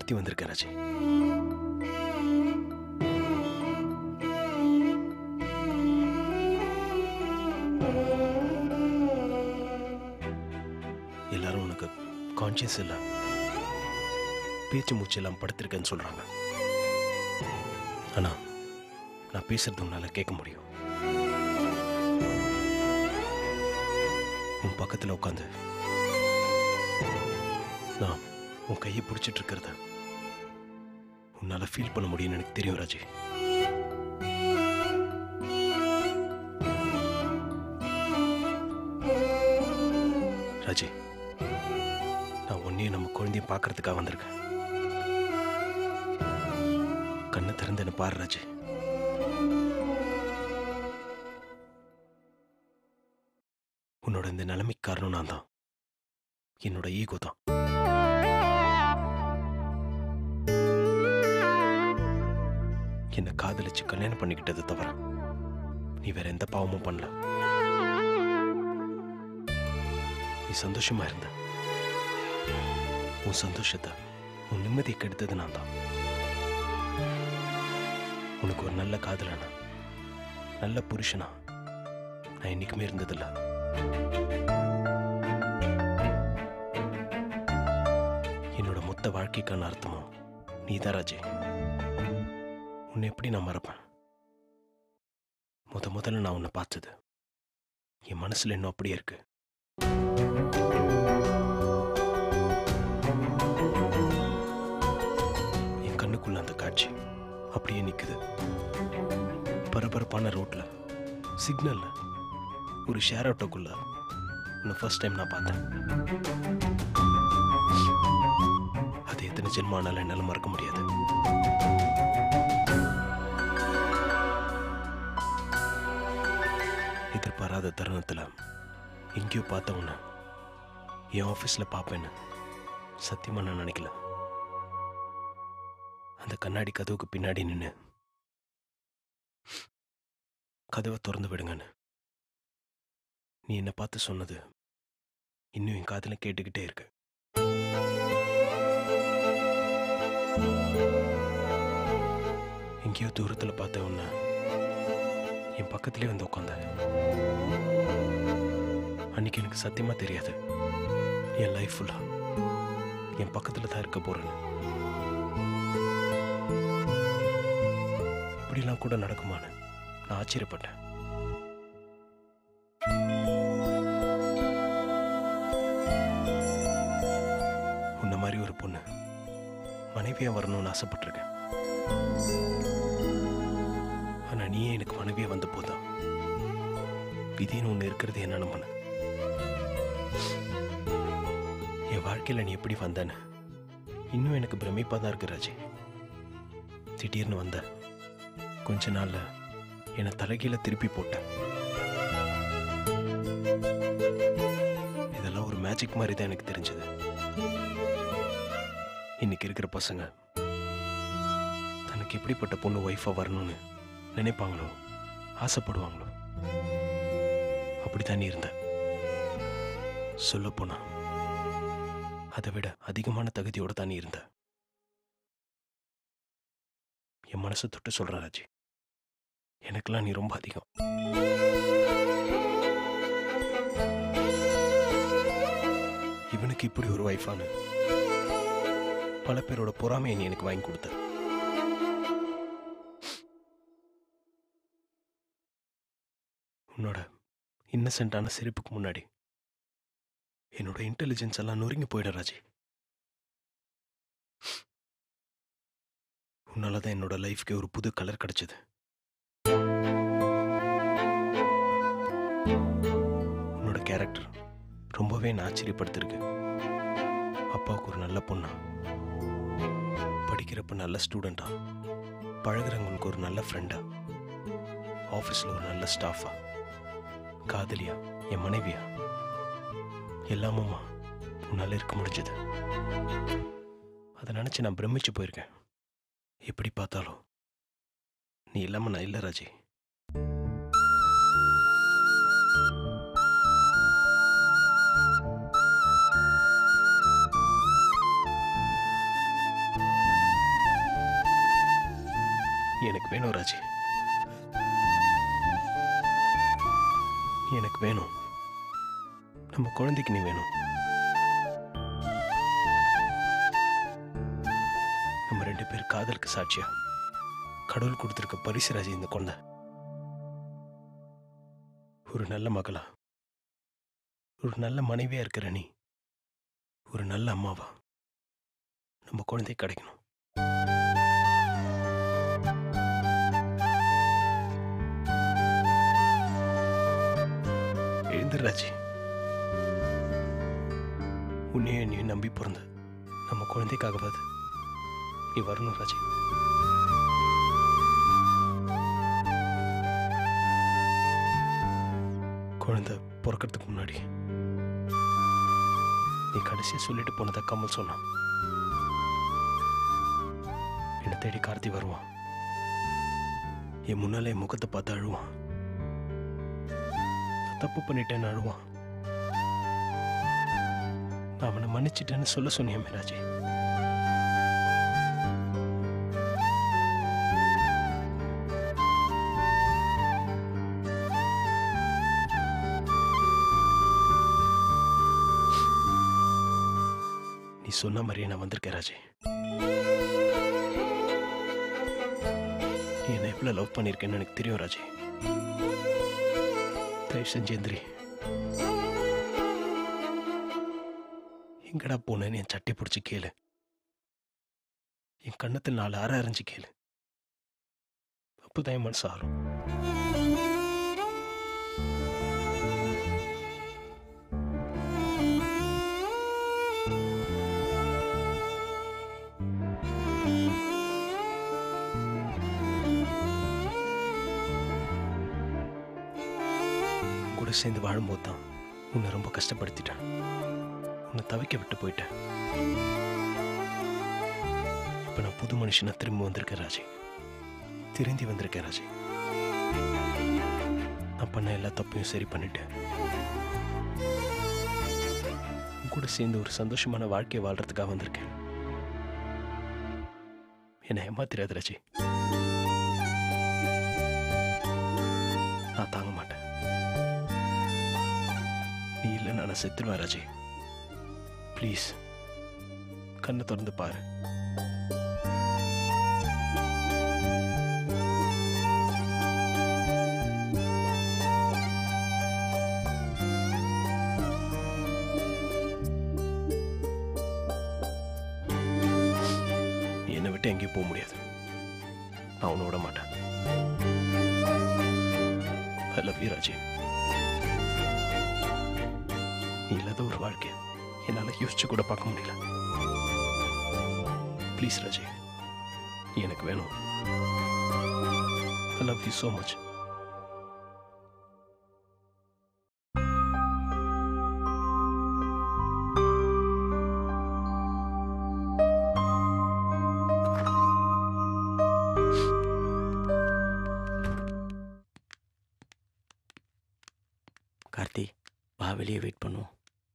சுத்தி வந்திருக்கேன் ராஜி எல்லாரும் உனக்கு கான்சியஸ் இல்ல பேச்சு மூச்சு எல்லாம் படுத்திருக்கேன்னு சொல்றாங்க ஆனா நான் பேசுறது உன்னால கேட்க முடியும் உன் பக்கத்துல உட்காந்து நான் உன் கையை பிடிச்சிட்டு இருக்கிறத உன்னால ஃபீல் பண்ண முடியும்னு எனக்கு தெரியும் ராஜி ராஜி நான் உன்னையும் நம்ம குழந்தையும் பார்க்கறதுக்காக வந்திருக்கேன் கண்ணை திறந்து என்ன பாரு ராஜி உன்னோட இந்த நிலைமைக்கு காரணம் நான் தான் என்னோட ஈகோ தான் என்னை காதலிச்சு கல்யாணம் பண்ணிக்கிட்டது தவிர நீ வேற எந்த பாவமும் பண்ணல நீ சந்தோஷமா இருந்த உன் சந்தோஷத்தை உன் நிம்மதியை கெடுத்தது நான் தான் உனக்கு ஒரு நல்ல காதலனா நல்ல புருஷனா நான் என்னைக்குமே இருந்ததில்ல என்னோட மொத்த வாழ்க்கைக்கான அர்த்தமும் நீதான் ராஜே உன்னை எப்படி நான் மறப்பேன் முத முதல்ல நான் உன்னை பார்த்தது என் மனசுல இன்னும் அப்படியே இருக்கு என் கண்ணுக்குள்ள அந்த காட்சி அப்படியே நிக்குது பரபரப்பான ரோட்ல சிக்னல்ல ஒரு ஷேர் ஆட்டோக்குள்ள உன்னை ஃபர்ஸ்ட் டைம் நான் பார்த்தேன் அது எத்தனை ஜென்மானாலும் என்னால் மறக்க முடியாது எதிர்பாராத தருணத்தில் எங்கேயோ பார்த்த உன்னை என் ஆஃபீஸில் பார்ப்பேன்னு சத்தியமாக நான் நினைக்கல அந்த கண்ணாடி கதவுக்கு பின்னாடி நின்று கதவை திறந்து விடுங்கன்னு நீ என்னை பார்த்து சொன்னது இன்னும் என் காதில் கேட்டுக்கிட்டே இருக்கு எங்கேயோ தூரத்தில் பார்த்த உன்னை என் பக்கத்திலே வந்து உட்காந்த அன்னைக்கு எனக்கு சத்தியமா தெரியாது என் லைஃப் ஃபுல்லா என் பக்கத்துல தான் இருக்க போறேன்னு இப்படிலாம் கூட நடக்குமான்னு நான் ஆச்சரியப்பட்டேன் உன்ன மாதிரி ஒரு பொண்ணு மனைவியா வரணும்னு ஆசைப்பட்டிருக்கேன் ஆனா நீயே எனக்கு மனைவியா வந்த போதும் விதின்னு ஒண்ணு இருக்கிறது என்ன நம்பின என் வாழ்க்கையில நீ எப்படி வந்தேன்னு இன்னும் எனக்கு பிரமிப்பா தான் இருக்கு ராஜி திடீர்னு வந்த கொஞ்ச நாள்ல என்னை தலைகீழ திருப்பி போட்ட இதெல்லாம் ஒரு மேஜிக் மாதிரி தான் எனக்கு தெரிஞ்சது இன்னைக்கு இருக்கிற பசங்க தனக்கு எப்படிப்பட்ட பொண்ணு ஒய்ஃபா வரணும்னு நினைப்பாங்களோ ஆசைப்படுவாங்களோ அப்படித்தான் நீ இருந்த சொல்ல போனா அதை விட அதிகமான தகுதியோட தான் நீ இருந்த என் மனசை தொட்டு சொல்றேன் ராஜி எனக்கெல்லாம் நீ ரொம்ப அதிகம் இவனுக்கு இப்படி ஒரு வைஃபானு பல பேரோட பொறாமையை நீ எனக்கு வாங்கி கொடுத்த உன்னோட இன்னசென்ட்டான சிரிப்புக்கு முன்னாடி என்னோட இன்டெலிஜென்ஸ் எல்லாம் நொறுங்கி போயிட ராஜி உன்னால தான் என்னோட லைஃப்க்கு ஒரு புது கலர் கிடைச்சது உன்னோட கேரக்டர் ரொம்பவே என்ன ஆச்சரியப்படுத்திருக்கு அப்பாவுக்கு ஒரு நல்ல பொண்ணா படிக்கிறப்ப நல்ல ஸ்டூடெண்டா பழகுறவங்களுக்கு ஒரு நல்ல ஃப்ரெண்டா ஆஃபீஸில் ஒரு நல்ல ஸ்டாஃபா காதலியா என் மனைவியா எல்லாமுமா உன்னால இருக்க முடிஞ்சது அதை நினச்சி நான் பிரமிச்சு போயிருக்கேன் எப்படி பார்த்தாலும் நீ இல்லாம நான் இல்லை ராஜி எனக்கு வேணும் ராஜி எனக்கு வேணும் நம்ம குழந்தைக்கு நீ வேணும் நம்ம ரெண்டு பேர் காதலுக்கு சாட்சியா கடவுள் கொடுத்திருக்க பரிசு ராஜி இந்த குழந்தை ஒரு நல்ல மகளா ஒரு நல்ல மனைவியா இருக்கிற நீ ஒரு நல்ல அம்மாவா நம்ம குழந்தை கிடைக்கணும் எழுந்துரு ராஜி உன்னையும் என்னையும் நம்பி பிறந்த நம்ம குழந்தைக்காகவாது நீ வரணும் ராஜி குழந்தை பிறக்கிறதுக்கு முன்னாடி நீ கடைசியா சொல்லிட்டு போனதை கமல் சொன்னான் என்னை தேடி கார்த்தி வருவான் என் முன்னாலே என் முகத்தை பார்த்து அழுவான் நான் தப்பு பண்ணிட்டேன்னு அழுவான் நான் அவனை மன்னிச்சிட்டேன்னு சொல்ல சொன்னியா மிராஜி நீ சொன்ன மாதிரியே நான் வந்திருக்கேன் ராஜி நீ என்னை எவ்வளோ லவ் பண்ணியிருக்கேன்னு எனக்கு தெரியும் ராஜி தயவு செஞ்சு எந்திரி எங்கடா போனேன்னு என் சட்டை பிடிச்சி கேளு என் கண்ணத்தில் நாலு அரை அரைஞ்சு கேளு அப்போதான் என் மனசு ஆறும் உன் கூட சேர்ந்து வாழும்போது தான் உன்னை ரொம்ப கஷ்டப்படுத்திட்டேன் உன்னை தவிக்க விட்டு போயிட்டேன் இப்போ நான் புது மனுஷனா திரும்ப வந்திருக்கேன் ராஜி திருந்தி வந்திருக்கேன் ராஜி நான் பண்ண எல்லா தப்பையும் சரி பண்ணிட்டேன் உன் கூட சேர்ந்து ஒரு சந்தோஷமான வாழ்க்கையை வாழ்றதுக்காக வந்திருக்கேன் என்னை ஏமாத்திராது ராஜி நான் தாங்க மாட்டேன் நீ இல்லைன்னா நான் செத்துருவேன் ராஜி ப்ளீஸ் கண்ணை திறந்து பாரு நீ என்னை விட்டு எங்கேயும் போக முடியாது நான் உன்னை விட மாட்டேன் ஐ லவ் யூ ராஜி நீ இல்லாத ஒரு வாழ்க்கை என்னால் யோசிச்சு கூட பார்க்க முடியல ப்ளீஸ் ராஜி நீ எனக்கு வேணும் I love you so much Karthi வா வெளியே வெயிட் பண்ணுவோம்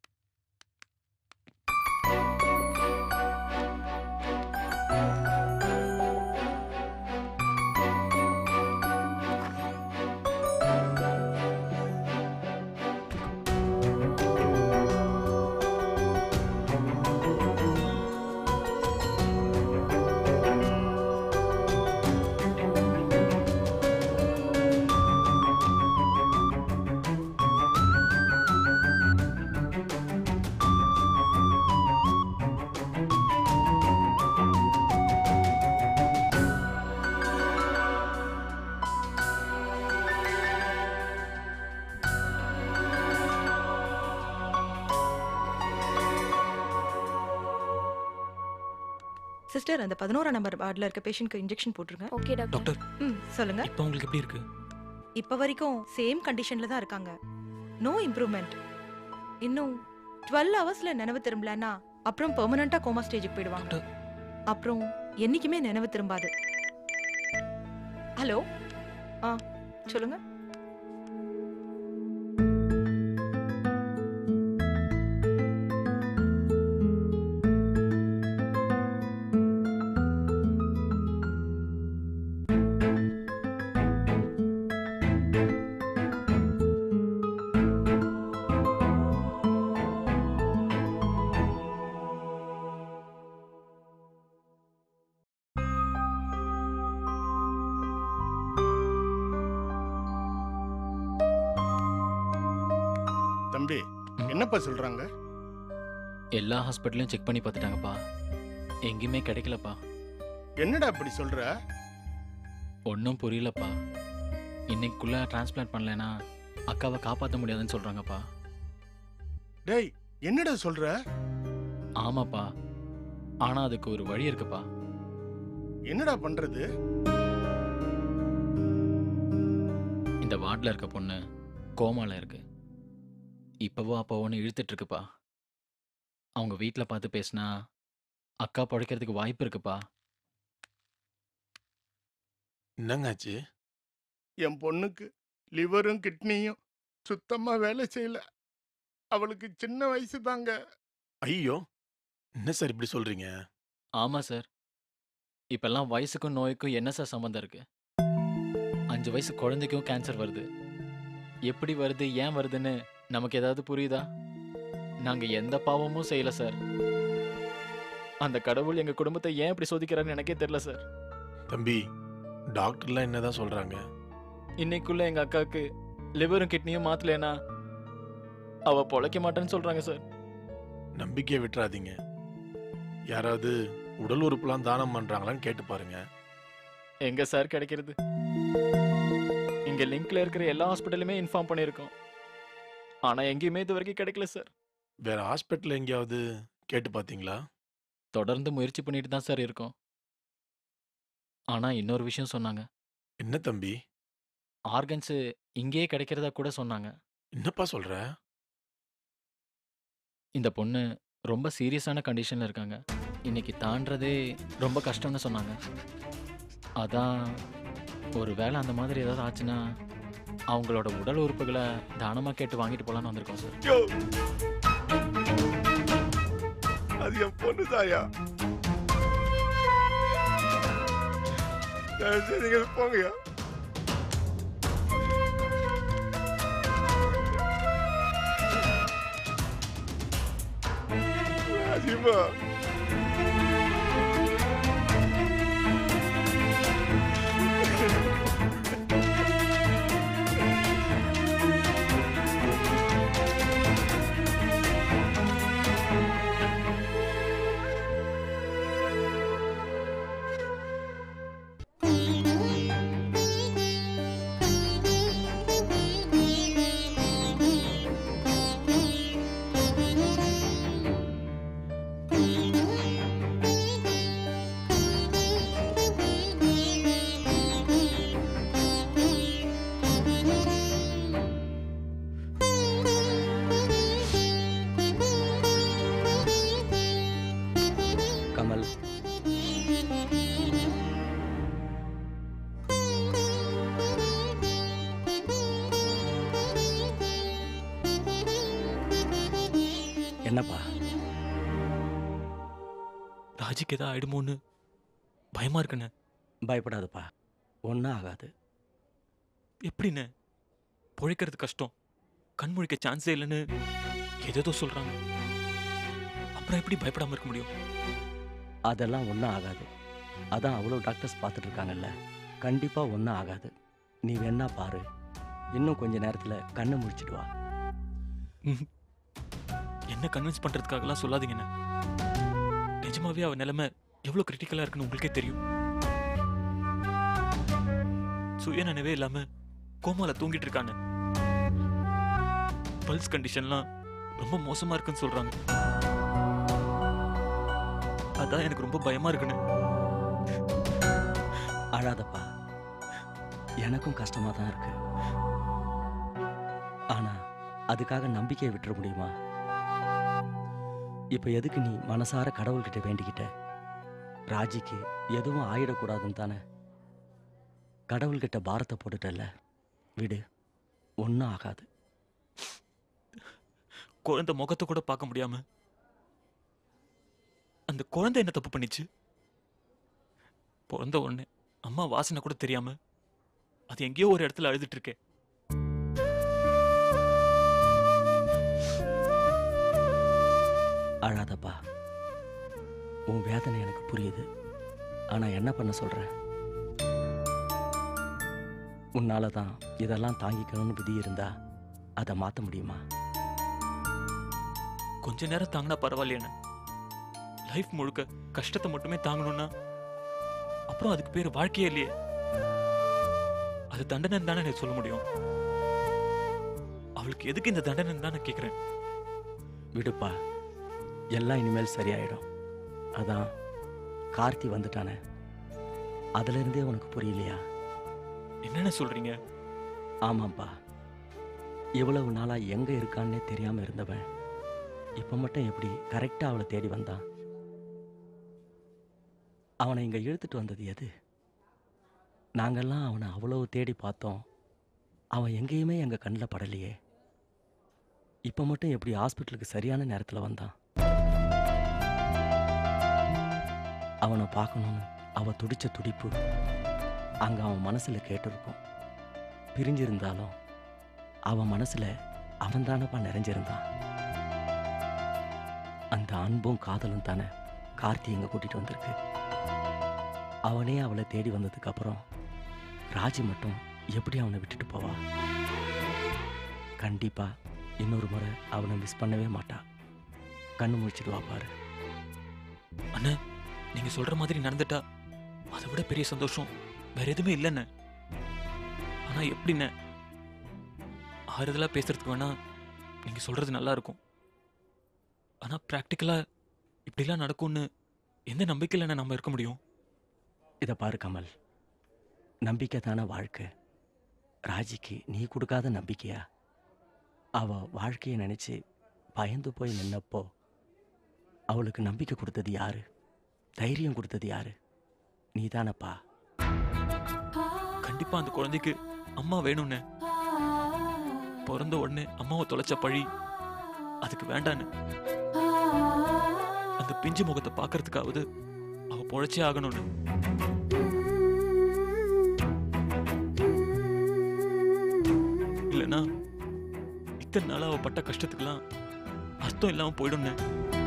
சிஸ்டர் அந்த பதினோரா நம்பர் வார்டில் இருக்க பேஷண்ட்க்கு இன்ஜெக்ஷன் போட்டுருங்க ஓகே டாக்டர் டாக்டர் ம் சொல்லுங்க இப்போ உங்களுக்கு எப்படி இருக்கு இப்போ வரைக்கும் சேம் கண்டிஷன்ல தான் இருக்காங்க நோ இம்ப்ரூவ்மெண்ட் இன்னும் டுவெல் ஹவர்ஸ்ல நினைவு திரும்பலன்னா அப்புறம் பெர்மனண்டா கோமா ஸ்டேஜுக்கு போயிடுவாங்க டாக்டர். அப்புறம் என்னைக்குமே நினைவு திரும்பாது ஹலோ ஆ சொல்லுங்க தம்பி என்னப்பா சொல்றாங்க எல்லா ஹாஸ்பிட்டலையும் செக் பண்ணி பார்த்துட்டாங்கப்பா எங்கேயுமே கிடைக்கலப்பா என்னடா அப்படி சொல்ற ஒன்றும் புரியலப்பா இன்னைக்குள்ள டிரான்ஸ்பிளான்ட் பண்ணலைன்னா அக்காவை காப்பாற்ற முடியாதுன்னு சொல்கிறாங்கப்பா டேய் என்னடா சொல்ற ஆமாப்பா ஆனால் அதுக்கு ஒரு வழி இருக்குப்பா என்னடா பண்றது இந்த வார்டில் இருக்க பொண்ணு கோமால இருக்கு இப்போவோ அப்போவோன்னு இழுத்துட்டு இருக்குப்பா அவங்க வீட்டில் பார்த்து பேசினா அக்கா பழைக்கிறதுக்கு வாய்ப்பு இருக்குப்பா என்னங்காச்சு என் பொண்ணுக்கு லிவரும் கிட்னியும் சுத்தமா வேலை செய்யல அவளுக்கு சின்ன வயசு தாங்க ஐயோ என்ன சார் இப்படி சொல்றீங்க ஆமாம் சார் இப்பெல்லாம் வயசுக்கும் நோய்க்கும் என்ன சார் சம்மந்தம் இருக்கு அஞ்சு வயசு குழந்தைக்கும் கேன்சர் வருது எப்படி வருது ஏன் வருதுன்னு நமக்கு ஏதாவது புரியுதா நாங்க எந்த பாவமும் செய்யல சார் அந்த கடவுள் எங்க குடும்பத்தை ஏன் இப்படி சோதிக்கிறாருன்னு எனக்கே தெரியல சார் தம்பி டாக்டர்லாம் என்னதான் சொல்றாங்க இன்னைக்குள்ள எங்க அக்காவுக்கு லிவரும் கிட்னியும் மாத்தலைன்னா அவ பொழைக்க மாட்டேன்னு சொல்றாங்க சார் நம்பிக்கையை விட்டுறாதீங்க யாராவது உடல் உறுப்புலாம் தானம் பண்றாங்களான்னு கேட்டு பாருங்க எங்க சார் கிடைக்கிறது இங்க லிங்க்ல இருக்கிற எல்லா ஹாஸ்பிட்டலுமே இன்ஃபார்ம் பண்ணியிருக்கோம் ஆனா எங்கேயுமே இது வரைக்கும் கிடைக்கல சார் வேற ஹாஸ்பிட்டல் எங்கேயாவது கேட்டு பார்த்தீங்களா தொடர்ந்து முயற்சி பண்ணிட்டு தான் சார் இருக்கோம் ஆனா இன்னொரு விஷயம் சொன்னாங்க என்ன தம்பி ஆர்கன்ஸ் இங்கேயே கிடைக்கிறதா கூட சொன்னாங்க என்னப்பா சொல்ற இந்த பொண்ணு ரொம்ப சீரியஸான கண்டிஷன்ல இருக்காங்க இன்னைக்கு தாண்டதே ரொம்ப கஷ்டம்னு சொன்னாங்க அதான் ஒரு வேளை அந்த மாதிரி ஏதாவது ஆச்சுன்னா அவங்களோட உடல் உறுப்புகளை தானமா கேட்டு வாங்கிட்டு போலான்னு வந்திருக்கோம் சார் அது என் பொண்ணு தாயா நீங்க போங்கயா ராஜிமா கமல் என்னப்பா ராஜிக்கு ஏதாவது ஆயிடுமோன்னு பயமா இருக்குண்ணே பயப்படாதப்பா ஒன்றும் ஆகாது எப்படிண்ணே பொழைக்கிறது கஷ்டம் கண் முழிக்க சான்ஸே இல்லைன்னு ஏதேதோ சொல்றாங்க அப்புறம் எப்படி பயப்படாம இருக்க முடியும் அதெல்லாம் ஒன்றும் ஆகாது அதான் அவ்வளோ டாக்டர்ஸ் பார்த்துட்டு இருக்காங்கல்ல கண்டிப்பாக ஒன்றும் ஆகாது நீ வேணா பாரு இன்னும் கொஞ்ச நேரத்தில் கண்ணை முடிச்சிட்டு வா என்ன கன்வின்ஸ் பண்றதுக்காகலாம் சொல்லாதீங்கண்ணே நிஜமாவே அவ நிலைமை எவ்வளவு கிரிட்டிக்கலா இருக்குன்னு உங்களுக்கே தெரியும் சுய நினைவே இல்லாம கோமால தூங்கிட்டு இருக்காங்க பல்ஸ் கண்டிஷன்லாம் ரொம்ப மோசமா இருக்குன்னு சொல்றாங்க அதான் எனக்கு ரொம்ப பயமா இருக்குண்ணே அழாதப்பா எனக்கும் கஷ்டமா தான் இருக்கு ஆனா அதுக்காக நம்பிக்கையை விட்டுற முடியுமா இப்ப எதுக்கு நீ மனசார கடவுள்கிட்ட வேண்டிக்கிட்ட ராஜிக்கு எதுவும் ஆயிடக்கூடாதுன்னு தானே கடவுள்கிட்ட பாரத்தை போட்டுட்டல்ல விடு ஒன்றும் ஆகாது குழந்தை முகத்தை கூட பார்க்க முடியாம அந்த குழந்தை என்ன தப்பு பண்ணிச்சு பிறந்த உடனே அம்மா வாசனை கூட தெரியாம அது எங்கேயோ ஒரு இடத்துல அழுதுட்டு இருக்கே அழாதப்பா உன் வேதனை எனக்கு புரியுது ஆனா என்ன பண்ண சொல்ற உன்னால தான் இதெல்லாம் தாங்கிக்கணும்னு விதி இருந்தா அதை மாத்த முடியுமா கொஞ்ச நேரம் தாங்கினா பரவாயில்லையானே லைஃப் முழுக்க கஷ்டத்தை மட்டுமே தாங்கணும்னா அப்புறம் அதுக்கு பேர் வாழ்க்கையே இல்லையே அது தண்டனை தானே எனக்கு சொல்ல முடியும் அவளுக்கு எதுக்கு இந்த தண்டனை தான் நான் கேட்குறேன் விடுப்பா எல்லாம் இனிமேல் சரியாயிடும் அதான் கார்த்தி வந்துட்டானே அதிலிருந்தே உனக்கு புரியலையா என்னென்ன சொல்றீங்க ஆமாப்பா இவ்வளவு நாளா எங்க இருக்கான்னே தெரியாம இருந்தவன் இப்ப மட்டும் எப்படி கரெக்டா அவளை தேடி வந்தான் அவனை இங்க இழுத்துட்டு வந்தது எது நாங்கெல்லாம் அவனை அவ்வளவு தேடி பார்த்தோம் அவன் எங்கேயுமே எங்க கண்ணில் படலையே இப்ப மட்டும் எப்படி ஹாஸ்பிட்டலுக்கு சரியான நேரத்துல வந்தான் அவனை பார்க்கணும்னு அவ துடிச்ச துடிப்பு அங்க அவன் மனசுல கேட்டிருக்கும் பிரிஞ்சிருந்தாலும் அவன் மனசுல அவன் தானப்பா நிறைஞ்சிருந்தான் அந்த அன்பும் காதலும் தானே கார்த்தி இங்க கூட்டிட்டு வந்திருக்கு அவனே அவளை தேடி வந்ததுக்கு அப்புறம் ராஜி மட்டும் எப்படி அவனை விட்டுட்டு போவா கண்டிப்பா இன்னொரு முறை அவனை மிஸ் பண்ணவே மாட்டா கண்ணு முழிச்சிடுவா பாரு அண்ணா நீங்க சொல்ற மாதிரி நடந்துட்டா அதை விட பெரிய சந்தோஷம் வேற எதுவுமே இல்லைண்ணே ஆனா எப்படிண்ணே ஆறுதலா பேசுறதுக்கு வேணா நீங்க சொல்றது நல்லா இருக்கும் ஆனா ப்ராக்டிக்கலா இப்படிலாம் நடக்கும்னு எந்த நம்பிக்கையில் நம்ம இருக்க முடியும் இதை பாரு கமல் நம்பிக்கை தானே வாழ்க்கை ராஜிக்கு நீ கொடுக்காத நம்பிக்கையா அவ வாழ்க்கையை நினைச்சு பயந்து போய் நின்னப்போ அவளுக்கு நம்பிக்கை கொடுத்தது யாரு தைரியம் கொடுத்தது யாரு நீதானப்பா கண்டிப்பா அந்த குழந்தைக்கு அம்மா வேணும்னு பிறந்த உடனே அம்மாவை தொலைச்ச பழி அதுக்கு வேண்டான்னு அந்த பிஞ்சு முகத்தை பார்க்கறதுக்காவது அவ பொழைச்சே ஆகணும்னு இல்லைன்னா இத்தனை நாளா அவ பட்ட கஷ்டத்துக்கெல்லாம் அர்த்தம் இல்லாம போயிடும்னு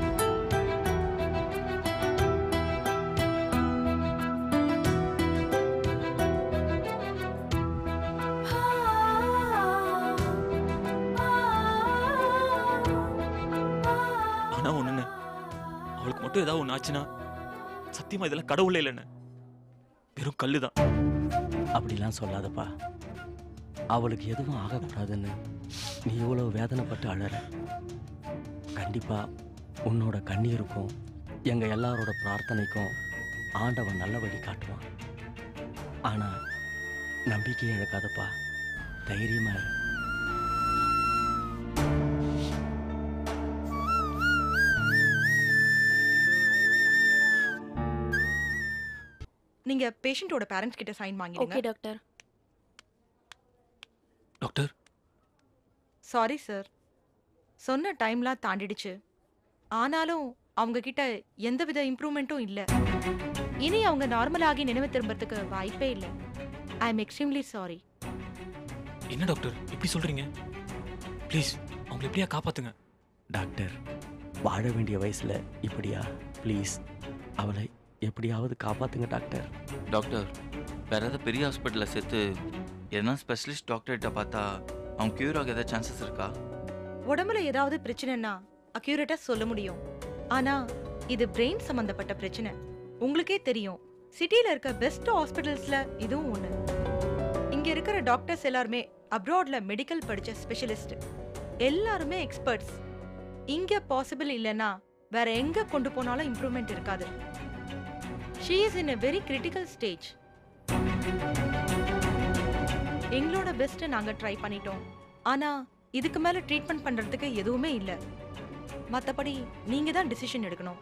ஆனா ஒண்ணுன்னு அவளுக்கு மட்டும் ஏதாவது ஒண்ணு ஆச்சுன்னா சத்தியமா இதெல்லாம் கடவுளே இல்லைன்னு வெறும் கல்லுதான் அப்படிலாம் சொல்லாதப்பா அவளுக்கு எதுவும் ஆகக்கூடாதுன்னு நீ இவ்வளோ வேதனைப்பட்டு அழற கண்டிப்பா உன்னோட கண்ணீருக்கும் எங்க எல்லாரோட பிரார்த்தனைக்கும் ஆண்டவன் நல்ல வழி காட்டுவான் ஆனா நம்பிக்கை இழக்காதப்பா தைரியமா இரு நீங்க பேஷண்டோட பேரண்ட்ஸ் கிட்ட சைன் ஓகே வாங்கிடுங்க டாக்டர் டாக்டர் சாரி சார் சொன்ன டைம்லாம் தாண்டிடுச்சு ஆனாலும் அவங்க கிட்ட எந்தவித இம்ப்ரூவ்மெண்ட்டும் இல்ல இனி அவங்க நார்மலாகி நினைவு திரும்புறதுக்கு வாய்ப்பே இல்லை ஐ எம் எக்ஸ்ட்ரீம்லி சாரி என்ன டாக்டர் இப்படி சொல்றீங்க ப்ளீஸ் அவங்களை எப்படியா காப்பாத்துங்க டாக்டர் வாழ வேண்டிய வயசுல இப்படியா ப்ளீஸ் அவளை எப்படியாவது காப்பாத்துங்க டாக்டர் டாக்டர் வேற ஏதாவது பெரிய ஹாஸ்பிட்டலில் சேர்த்து எதனா ஸ்பெஷலிஸ்ட் டாக்டர்கிட்ட பார்த்தா அவங்க க்யூர் ஆக ஏதாவது சான்சஸ் இருக்கா உடம்புல ஏதாவது பிரச்சனைனா அக்யூரேட்டா சொல்ல முடியும் ஆனா இது பிரெயின் சம்பந்தப்பட்ட பிரச்சனை உங்களுக்கே தெரியும் சிட்டில இருக்க பெஸ்ட் ஹாஸ்பிட்டல்ஸ்ல இதுவும் ஒண்ணு இங்க இருக்கிற டாக்டர்ஸ் எல்லாருமே அப்ராட்ல மெடிக்கல் படிச்ச ஸ்பெஷலிஸ்ட் எல்லாருமே எக்ஸ்பர்ட்ஸ் இங்க பாசிபிள் இல்லைன்னா வேற எங்க கொண்டு போனாலும் இம்ப்ரூவ்மெண்ட் இருக்காது she is in a very critical stage எங்களோட பெஸ்ட் நாங்க ட்ரை பண்ணிட்டோம் ஆனா இதுக்கு மேல ட்ரீட்மெண்ட் பண்றதுக்கு எதுவுமே இல்ல மத்தபடி நீங்க தான் டிசிஷன் எடுக்கணும்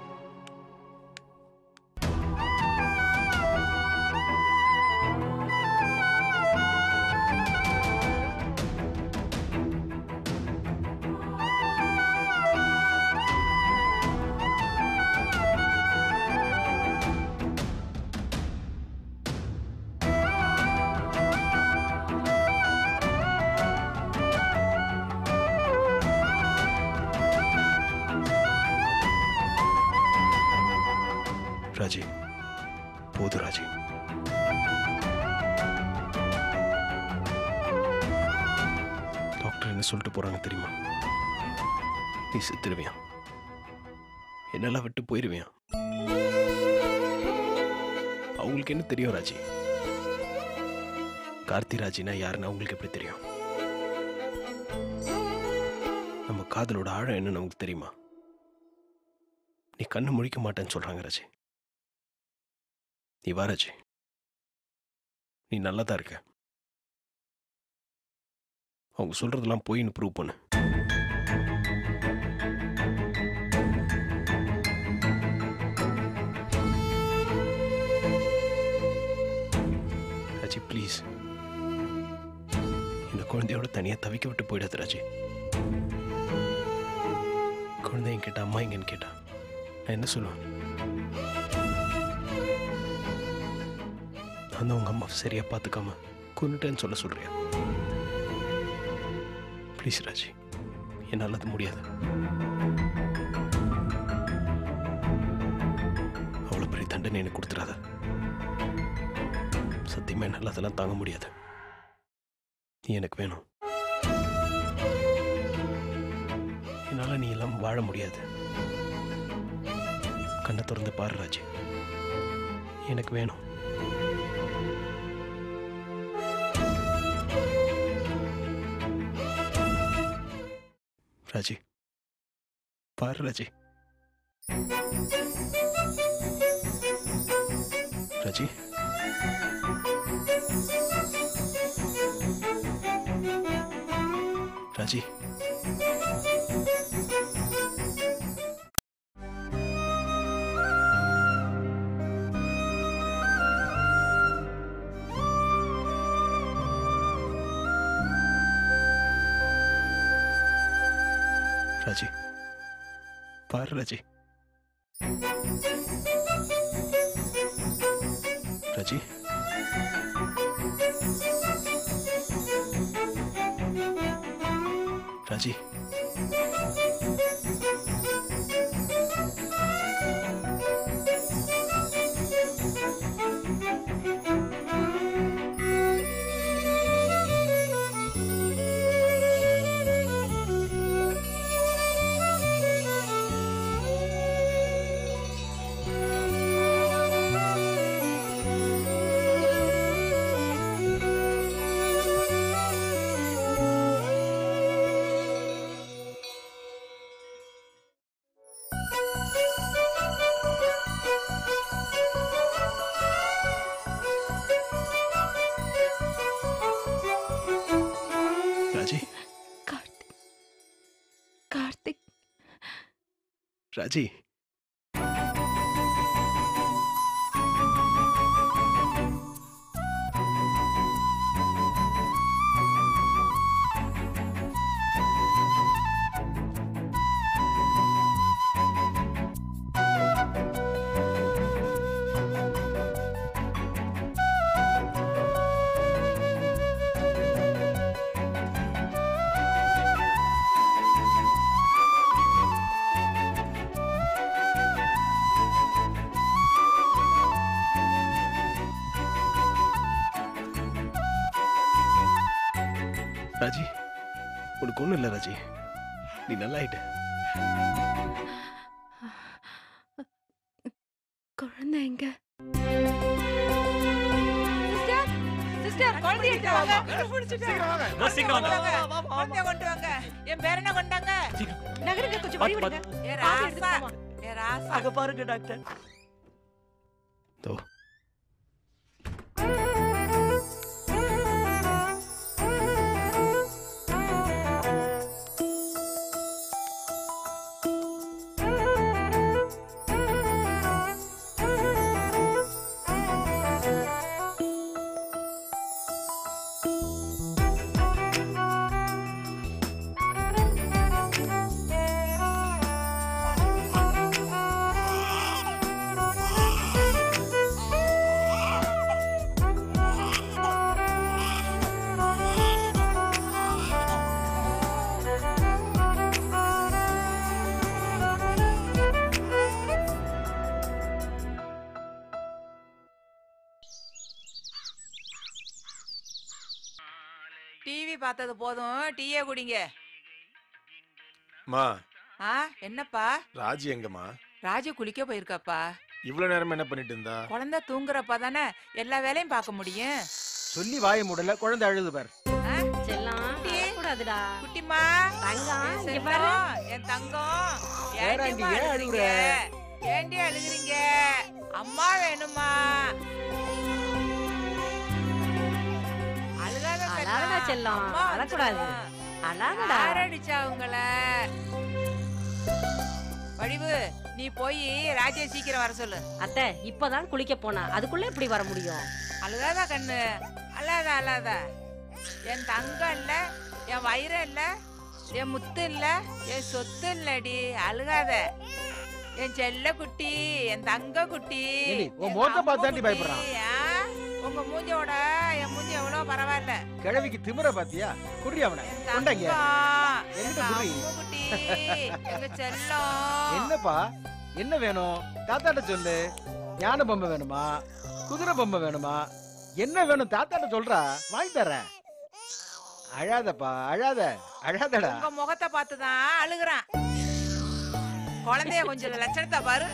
ராஜி போது ராஜி டாக்டர் என்ன சொல்லிட்டு போறாங்க தெரியுமா நீ செத்துருவியா என்னெல்லாம் விட்டு போயிருவியா அவங்களுக்கு என்ன தெரியும் ராஜி கார்த்தி ராஜினா யாருன்னு அவங்களுக்கு எப்படி தெரியும் நம்ம காதலோட ஆழம் என்னன்னு நமக்கு தெரியுமா நீ கண்ணு முழிக்க மாட்டேன்னு சொல்றாங்க ராஜி நீ வா ராஜி நீ நல்லா தான் இருக்க அவங்க சொல்றதெல்லாம் பொய்ன்னு ப்ரூவ் பண்ணு ராஜி ப்ளீஸ் இந்த குழந்தையோட தனியாக தவிக்க விட்டு போயிடாது ராஜி குழந்தை என் கேட்டா அம்மா எங்கன்னு கேட்டா நான் என்ன சொல்லுவேன் நான் தான் உங்க அம்மா சரியா பார்த்துக்காம கொண்டுட்டேன்னு சொல்ல சொல்றியா ப்ளீஸ் ராஜி என்னால் அது முடியாது அவ்வளோ பெரிய தண்டனை எனக்கு கொடுத்துறாத சத்தியமா என்னால் அதெல்லாம் தாங்க முடியாது நீ எனக்கு வேணும் என்னால் நீ எல்லாம் வாழ முடியாது கண்ணை திறந்து பாரு ராஜி எனக்கு வேணும் ராஜி பாரு ராஜி ராஜி ராஜி ராஜி பாரு ராஜி ராஜி ராஜி ராஜி கார்த்திக் கார்த்திக் ராஜி ராஜி உனக்கு ஒன்றும் இல்லை ராஜி நீ நல்லா ஆயிட்ட குழந்தை எங்க சிஸ்டர் சிஸ்டர் குழந்தைய எடுத்து வாங்க சீக்கிரம் வாங்க. நான் சீக்கிரம் வாங்க. குழந்தைய கொண்டு வாங்க என் பேர் என்ன கொண்டாங்க நகருங்க கொஞ்சம் வழி விடுங்க ஏ பாதி எடுத்துட்டு ராசா போமா. ஏ ராசா அங்க பாருங்க டாக்டர் தோ டிவி பார்த்தது போதும் டீயே குடிங்க அம்மா ஆ என்னப்பா ராஜி எங்கம்மா ராஜு குளிக்க போயிருக்காப்பா இவ்வளவு நேரம் என்ன பண்ணிட்டு இருந்தா குழந்தை தூங்குறப்பா தானே எல்லா வேலையும் பார்க்க முடியும் சொல்லி வாய முடல குழந்தை அழுது பார் செல்லம் அழக்கூடாதுடா குட்டிமா தங்கம் என் இங்க பாரு செல்லம், என் தங்கம் ஏறாண்டி, ஏண்டிம்மா ஏன் அழுகுறீங்க அழுகுற? ஏண்டி அழுகுறீங்க அம்மா வேணுமா அழுகாத அழாதடா செல்லம், அம்மா அழக்கூடாது. வந்துடும். அழாதடா யார் அடிச்சா உங்கள வடிவு நீ போய் ராஜ்ய சீக்கிரம் வர சொல்லு அத்தை இப்பதான் குளிக்க போனா அதுக்குள்ள எப்படி வர முடியும் அழுகாதா கண்ணு அழாத அழாத என் தங்கம் இல்ல என் வயிறு இல்ல என் முத்து இல்ல என் சொத்து இல்லடி அழுகாத என் செல்ல குட்டி என் தங்க குட்டி ஏண்டி, உன் என் முகத்தை அம்மு பார்த்தாண்டி குட்டி, பயப்படுறான். ஆ? உங்க மூஞ்சியோட என் மூஞ்சி எவ்வளவு பரவாயில்ல கிழவிக்கு திமிர பாத்தியா குடி அவனை என் கொண்டாங்க தங்கம், என்கிட்ட எங்க குடி. அம்மு குட்டி எங்க செல்லம் என்னப்பா என்ன வேணும் தாத்தாட்ட சொல்லு ஞான பொம்மை வேணுமா குதிரை பொம்மை வேணுமா என்ன வேணும் தாத்தாட்ட சொல்றா வாங்கி தரேன் அழாதப்பா அழாத அழாதடா உங்க முகத்தை பார்த்துதான் அழுகுறான் குழந்தைய கொஞ்சம் லட்சணத்தை பாரு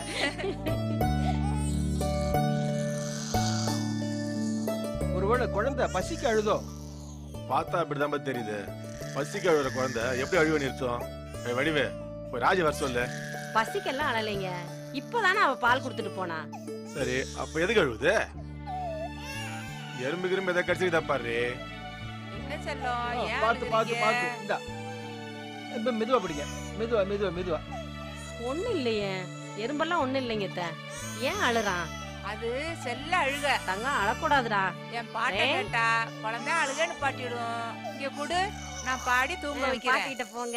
ஒருவேளை குழந்தை பசிக்கு அழுதோ பார்த்தா அப்படிதான் தெரியுது பசிக்கு அழுகிற குழந்தை எப்படி அழுவ நிறுத்தும் ஏய், வடிவு போய் ராஜி வர சொல்லு பசிக்கெல்லாம் அழலைங்க இப்பதானே அவ பால் கொடுத்துட்டு போனா சரி அப்ப எதுக்கு அழுவுது எறும்பு கிரும்பு எதை கடிச்சுக்கிட்டா பாரு என்ன செல்லம் ஏன் பார்த்து பார்த்து அழுகுறீங்க? பார்த்து இந்தா இப்ப மெதுவா பிடிங்க மெதுவா மெதுவா மெதுவா ஒண்ணு இல்லையே எறும்பெல்லாம் ஒண்ணு இல்லைங்க அத்தை. ஏன் அழுறான் அது செல்ல அழுக தங்கம் அழக்கூடாதுடா என் பாட்டை ஏய். கேட்டா குழந்தை அழுகன்னு பாட்டிடும் இங்க குடு நான் பாடி தூங்க வைக்கிறேன் பாட்டிக்கிட்ட போங்க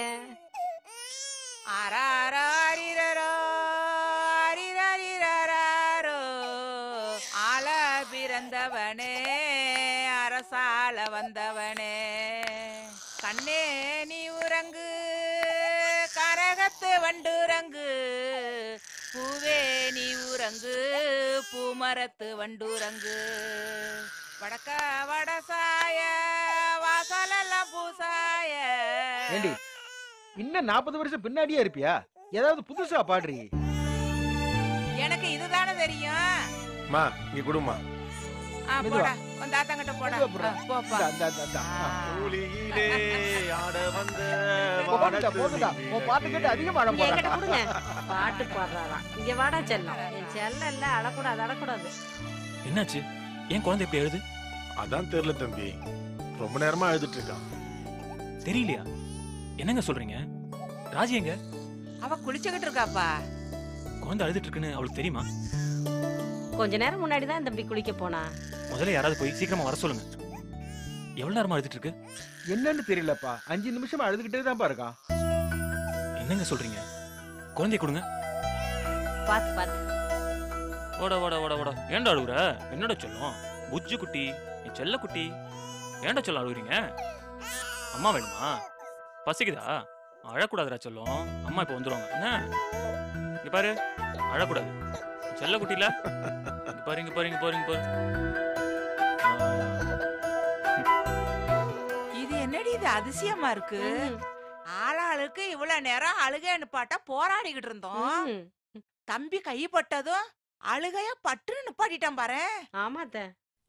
ஆராரோ, ஆரிரரோ, ஆரிரரிரராரோ. ஆள பிறந்தவனே அரசால வந்தவனே கண்ணே நீ உறங்கு கரகத்து வண்டுறங்கு பூவே நீ உறங்கு பூமரத்து வண்டுறங்கு வடக்க வடசாய வாசலெல்லாம் பூசாய ஏண்டி இன்னும் நாற்பது வருஷம் பின்னாடியே இருப்பியா ஏதாவது புதுசா பாடுறீ எனக்கு இதுதானே தெரியும் மா இங்க குடுமா ஆ, மெதுவா. போடா உன் தாத்தாங்கிட்ட போடா மெதுவா போடுறா. ஆ, போப்பா இந்தா, இந்தா, இந்தா, இந்தா. ஆ. கூலியிலே ஆட வந்த போதுடா, போதுடா. உன் பாட்டு கேட்டு அதிகமா அழ இங்க என்கிட்ட போறான். கொடுங்க பாட்டு பாடுறாராம் இங்க வாடா செல்லம் என் செல்லம் இல்ல அழக்கூடாது அழக்கூடாது என்னாச்சு ஏன் குழந்தை இப்படி அழுது அதான் தெரியல தம்பி ரொம்ப நேரமா அழுதுட்டு இருக்கான் தெரியலையா என்னங்க சொல்றீங்க ராஜி எங்க அவ குளிச்சுக்கிட்டு இருக்காப்பா குழந்தை அழுதுட்டு இருக்குன்னு அவளுக்கு தெரியுமா கொஞ்ச நேரம் முன்னாடி தான் தம்பி குளிக்க போனா முதல்ல யாராவது போய் சீக்கிரமா வர சொல்லுங்க எவ்வளவு நேரமா அழுதுட்டு இருக்கு என்னன்னு தெரியலப்பா அஞ்சு நிமிஷமா அழுதுகிட்டே தான்ப்பா இருக்கான் என்னங்க சொல்றீங்க குழந்தைய கொடுங்க பாத்து பாத்து ஓட ஓட ஓட ஓட ஏன்டா அழுகுற என்னடா சொல்லும் புஜ்ஜு குட்டி நீ செல்ல குட்டி ஏன்டா சொல்ல அழுகுறீங்க அம்மா வேணுமா பசிக்குதா அழக்கூடாதுடா சொல்லும் அம்மா இப்போ வந்துருவாங்க என்ன இங்க பாரு அழக்கூடாது செல்ல குட்டில இங்க பாரு இங்க பாரு இங்க பாரு இங்க பாரு இது என்னடி இது அதிசயமா இருக்கு ம், ஆளாளுக்கு இவ்வளவு நேரம் அழுகைன்னு பாட்டா போராடிக்கிட்டு இருந்தோம் ம். தம்பி கைப்பட்டதும் அழுகைய பட்டுன்னு நிப்பாட்டிட்டான் பாரு ஆமா அத்தை.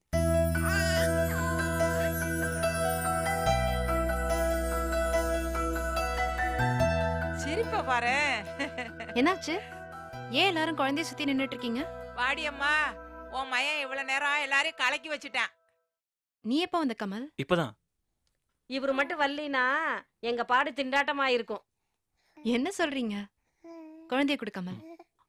சிரிப்ப பாரு என்னாச்சு ஏன் எல்லாரும் குழந்தைய சுத்தி நின்னுட்டு இருக்கீங்க வாடியம்மா உன் மயன் இவ்வளவு நேரம் எல்லாரையும் கலக்கி வச்சுட்டான் நீ எப்ப வந்த கமல் இப்பதான் இவரு மட்டும் வரலினா எங்க பாடு திண்டாட்டமா இருக்கும் என்ன சொல்றீங்க குழந்தைய கொடு கமல்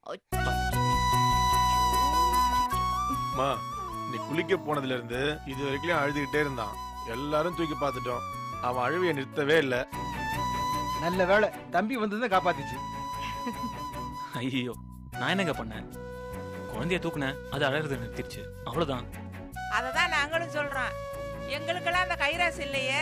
அம்மா நீ குளிக்க போனதுல இருந்து இது வரைக்கும் அழுதுகிட்டே இருந்தான் எல்லாரும் தூக்கி பார்த்துட்டோம் அவன் அழுவைய நிறுத்தவே இல்லை நல்ல வேளை தம்பி வந்ததை காப்பாத்திச்சு ஐயோ நான் என்னங்க பண்ணேன் குழந்தைய தூக்குனேன் அது அழறது நிறுத்திடுச்சு அவ்வளவுதான் அததான் நாங்களும் சொல்றோம் எங்களுக்கெல்லாம் அந்த கைராசி இல்லையே